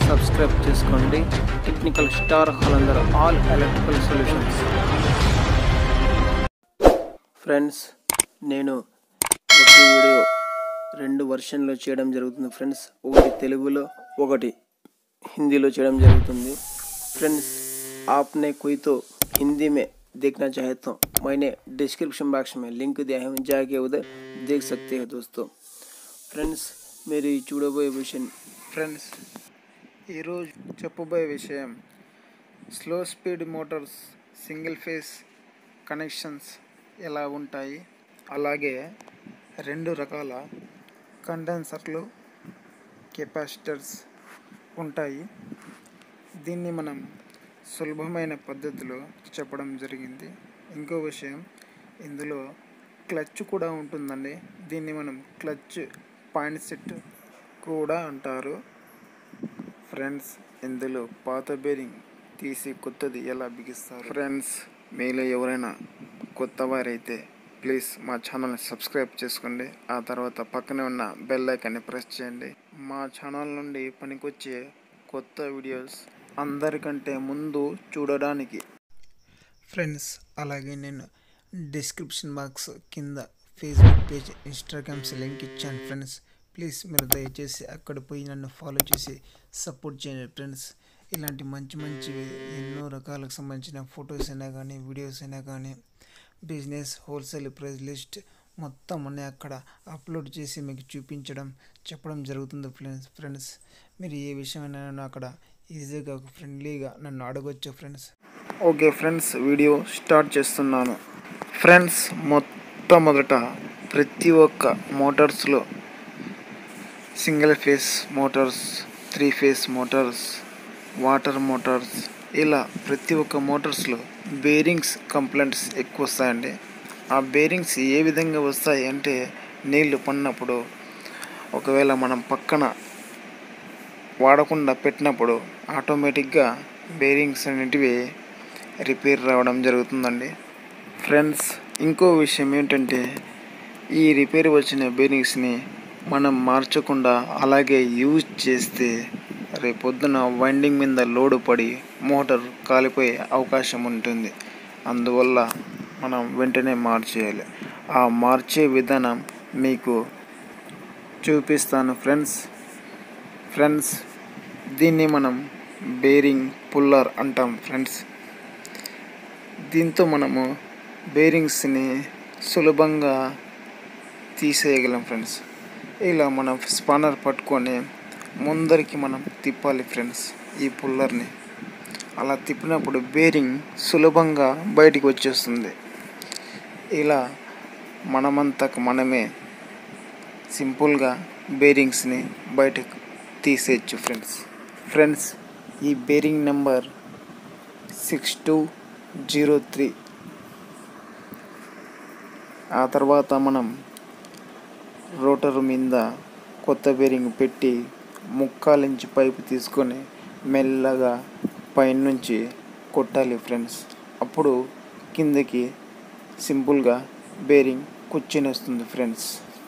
subscribe చేసుకోండి technical star హలందర్ all electrical solutions friends నేను ఒక వీడియో రెండు వర్షన్లో చేయడం జరుగుతుంది ఫ్రెండ్స్ ఒకటి తెలుగులో ఒకటి హిందీలో చేయడం జరుగుతుంది फ्रेंड्स आपने कोई तो हिंदी में देखना चाहे तो मैंने डिस्क्रिप्शन बॉक्स में लिंक दिया है जाके उधर देख सकते हैं दोस्तों ఫ్రెండ్స్ మీరు ఈ చూడబోయే విషయం ఫ్రెండ్స్ ఈరోజు చెప్పబోయే విషయం slow speed motors single phase connections ఎలా ఉంటాయి అలాగే రెండు రకాల కండెన్సర్లు కెపాసిటర్స్ ఉంటాయి దీన్ని మనం సులభమైన పద్ధతిలో చెప్పడం జరిగింది ఇంకో విషయం ఇందులో క్లచ్ కూడా ఉంటుందండి దీన్ని మనం క్లచ్ పాయింట్ సెట్ కూడా అంటారు ఫ్రెండ్స్ ఇందులో పాత బేరింగ్ తీసి కొత్తది ఎలా బిగిస్తారు ఫ్రెండ్స్ మీలో ఎవరైనా కొత్త వారైతే ప్లీజ్ మా ఛానల్ని సబ్స్క్రైబ్ చేసుకోండి ఆ తర్వాత పక్కనే ఉన్న బెల్ ఐకాన్ని ప్రెస్ చేయండి మా ఛానల్ నుండి పనికొచ్చే కొత్త వీడియోస్ అందరికంటే ముందు చూడడానికి ఫ్రెండ్స్ అలాగే నేను డిస్క్రిప్షన్ బాక్స్ కింద ఫేస్బుక్ పేజ్ ఇన్స్టాగ్రామ్స్ లింక్ ఇచ్చాను ఫ్రెండ్స్ ప్లీజ్ మీరు దయచేసి అక్కడ పోయి నన్ను ఫాలో చేసి సపోర్ట్ చేయండి ఫ్రెండ్స్ ఇలాంటి మంచి మంచి ఎన్నో రకాలకు సంబంధించిన ఫొటోస్ అయినా కానీ వీడియోస్ అయినా కానీ బిజినెస్ హోల్సేల్ ప్రైస్ లిస్ట్ మొత్తం అన్నీ అక్కడ అప్లోడ్ చేసి మీకు చూపించడం చెప్పడం జరుగుతుంది ఫ్రెండ్స్ ఫ్రెండ్స్ మీరు ఏ విషయమైనా నన్ను అక్కడ ఈజీగా ఫ్రెండ్లీగా నన్ను అడగొచ్చు friends okay friends video start చేస్తున్నాను ఫ్రెండ్స్ మొట్టమొదట ప్రతి ఒక్క మోటార్స్లో single phase motors three phase motors water motors ఇలా ప్రతి ఒక్క మోటార్స్లో బేరింగ్స్ కంప్లైంట్స్ ఎక్కువ వస్తాయండి ఆ బేరింగ్స్ ఏ విధంగా వస్తాయి అంటే నీళ్లు పడినప్పుడు ఒకవేళ మనం పక్కన వాడకుండా పెట్టినప్పుడు ఆటోమేటిక్గా బేరింగ్స్ అనేటివి రిపేర్ రావడం జరుగుతుందండి ఫ్రెండ్స్ ఇంకో విషయం ఏంటంటే ఈ రిపేర్ వచ్చిన బేరింగ్స్ని మనం మార్చకుండా అలాగే యూజ్ చేస్తే రేపొద్దున వైండింగ్ మీద లోడ్ పడి మోటార్ కాలిపోయే అవకాశం ఉంటుంది అందువల్ల మనం వెంటనే మార్చేయాలి ఆ మార్చే విధానం మీకు చూపిస్తాను ఫ్రెండ్స్ ఫ్రెండ్స్ దీన్ని మనం బేరింగ్ పుల్లర్ అంటాం ఫ్రెండ్స్ దీంతో మనము బేరింగ్స్ని సులభంగా తీసేయగలం ఫ్రెండ్స్ ఇలా మనం స్పానర్ పట్టుకొని ముందరికి మనం తిప్పాలి ఫ్రెండ్స్ ఈ పుల్లర్ని అలా తిప్పినప్పుడు బేరింగ్ సులభంగా బయటికి వచ్చేస్తుంది ఇలా మనమంతకు మనమే సింపుల్గా బేరింగ్స్ని బయటకు తీసేయచ్చు ఫ్రెండ్స్ ఫ్రెండ్స్ ఈ bearing number six two zero three ఆ తర్వాత మనం రోటర్ మీద కొత్త బేరింగ్ పెట్టి ముక్కాలించి పైపు తీసుకొని మెల్లగా పైనుంచి కొట్టాలి ఫ్రెండ్స్ అప్పుడు కిందకి సింపుల్గా బేరింగ్ కూర్చొని వస్తుంది ఫ్రెండ్స్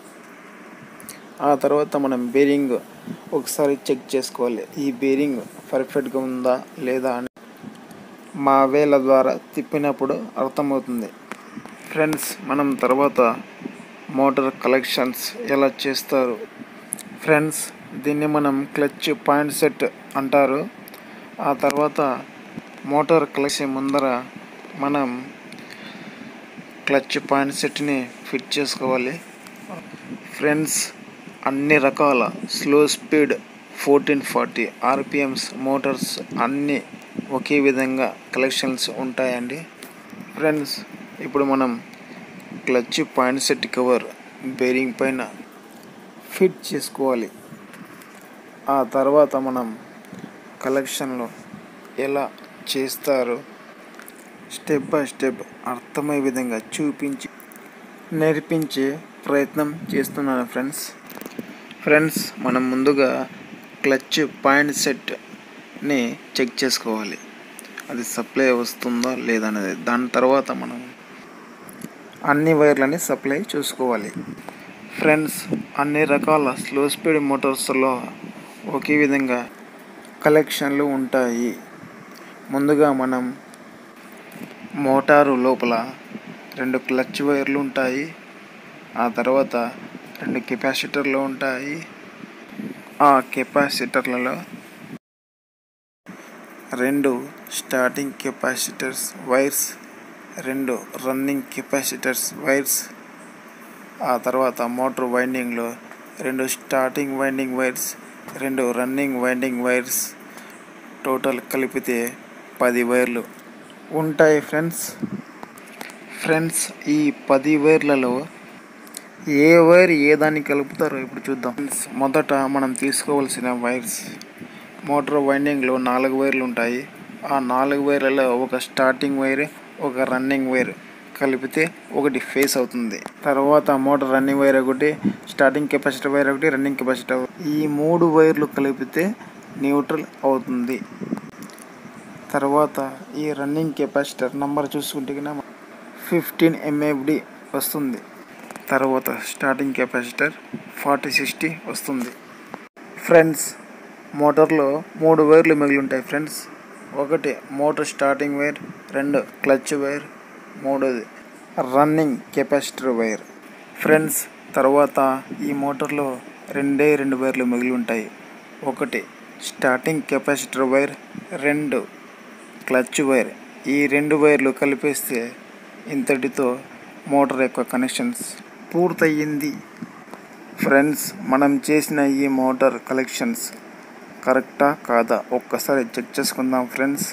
ఆ తర్వాత మనం బేరింగ్ ఒకసారి చెక్ చేసుకోవాలి ఈ బేరింగ్ పర్ఫెక్ట్గా ఉందా లేదా అని మా వేల ద్వారా తిప్పినప్పుడు అర్థమవుతుంది ఫ్రెండ్స్ మనం తర్వాత మోటార్ కలెక్షన్స్ ఎలా చేస్తారు ఫ్రెండ్స్ దీన్ని మనం క్లచ్ పాయింట్ సెట్ అంటారు ఆ తర్వాత మోటార్ కలెక్షన్ ముందర మనం క్లచ్ పాయింట్ సెట్ని ఫిట్ చేసుకోవాలి ఫ్రెండ్స్ అన్ని రకాల slow speed fourteen forty RPMs motors అన్నీ ఒకే విధంగా కలెక్షన్స్ ఉంటాయండి ఫ్రెండ్స్ ఇప్పుడు మనం clutch point set cover bearing పైన ఫిట్ చేసుకోవాలి ఆ తర్వాత మనం కలెక్షన్లో ఎలా చేస్తారో స్టెప్ బై స్టెప్ అర్థమయ్యే విధంగా చూపించి నేర్పించే ప్రయత్నం చేస్తున్నాను ఫ్రెండ్స్ ఫ్రెండ్స్ మనం ముందుగా క్లచ్ పాయింట్ సెట్ని చెక్ చేసుకోవాలి అది సప్లై వస్తుందా లేదా అనేది దాని తర్వాత మనం అన్ని వైర్లని సప్లై చూసుకోవాలి ఫ్రెండ్స్ అన్ని రకాల స్లో స్పీడ్ మోటార్స్లో ఒకే విధంగా కలెక్షన్లు ఉంటాయి ముందుగా మనం మోటారు లోపల రెండు క్లచ్ వైర్లు ఉంటాయి ఆ తర్వాత రెండు కెపాసిటర్లు ఉంటాయి ఆ కెపాసిటర్లలో రెండు స్టార్టింగ్ కెపాసిటర్స్ వైర్స్ రెండు రన్నింగ్ కెపాసిటర్స్ వైర్స్ ఆ తర్వాత మోటార్ వైండింగ్లో రెండు స్టార్టింగ్ వైండింగ్ వైర్స్ రెండు రన్నింగ్ వైండింగ్ వైర్స్ టోటల్ కలిపితే పది వైర్లు ఉంటాయి ఫ్రెండ్స్ ఫ్రెండ్స్ ఈ పది వైర్లలో ఏ వైర్ ఏ దాన్ని కలుపుతారో ఇప్పుడు చూద్దాం ఫ్రెండ్స్ మొదట మనం తీసుకోవాల్సిన వైర్స్ మోటార్ వైండింగ్లో నాలుగు వైర్లు ఉంటాయి ఆ నాలుగు వైర్లలో ఒక స్టార్టింగ్ వైర్ ఒక రన్నింగ్ వైర్ కలిపితే ఒకటి ఫేస్ అవుతుంది తర్వాత మోటార్ రన్నింగ్ వైర్ ఒకటి స్టార్టింగ్ కెపాసిటర్ వైర్ ఒకటి రన్నింగ్ కెపాసిటర్ ఈ మూడు వైర్లు కలిపితే న్యూట్రల్ అవుతుంది తర్వాత ఈ రన్నింగ్ కెపాసిటర్ నంబర్ చూసుకుంటే కన్నా ఫిఫ్టీన్ ఎంఏఫ్డి వస్తుంది తర్వాత స్టార్టింగ్ కెపాసిటర్ ఫార్టీ సిక్స్టీ వస్తుంది ఫ్రెండ్స్ మోటార్లో మూడు వైర్లు మిగిలి ఉంటాయి ఫ్రెండ్స్ ఒకటి మోటార్ స్టార్టింగ్ వైర్ రెండు క్లచ్ వైర్ మూడోది రన్నింగ్ కెపాసిటర్ వైర్ ఫ్రెండ్స్ తర్వాత ఈ మోటార్లో రెండే రెండు వైర్లు మిగిలి ఉంటాయి ఒకటి స్టార్టింగ్ కెపాసిటర్ వైర్ రెండు క్లచ్ వైర్ ఈ రెండు వైర్లు కలిపేస్తే ఇంతటితో మోటార్ యొక్క కనెక్షన్స్ పూర్తయింది ఫ్రెండ్స్ మనం చేసిన ఈ మోటార్ కలెక్షన్స్ కరెక్టా కాదా ఒక్కసారి చెక్ చేసుకుందాం ఫ్రెండ్స్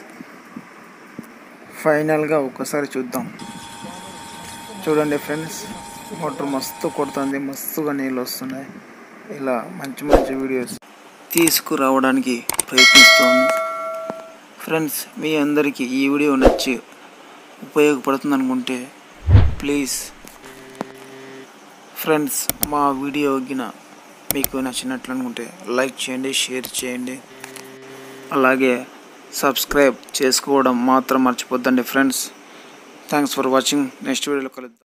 ఫైనల్గా ఒక్కసారి చూద్దాం చూడండి ఫ్రెండ్స్ మోటార్ మస్తు కొడుతుంది మస్తుగా నీళ్ళు వస్తున్నాయి ఇలా మంచి మంచి వీడియోస్ తీసుకురావడానికి ప్రయత్నిస్తాము ఫ్రెండ్స్ మీ అందరికీ ఈ వీడియో నచ్చి ఉపయోగపడుతుంది అనుకుంటే ప్లీజ్ ఫ్రెండ్స్ మా వీడియో గిన మీకు నచ్చినట్లు అనుకుంటే లైక్ చేయండి షేర్ చేయండి అలాగే సబ్స్క్రైబ్ చేసుకోవడం మాత్రం మర్చిపోద్దండి friends thanks for watching next వీడియోలో కలుద్దాం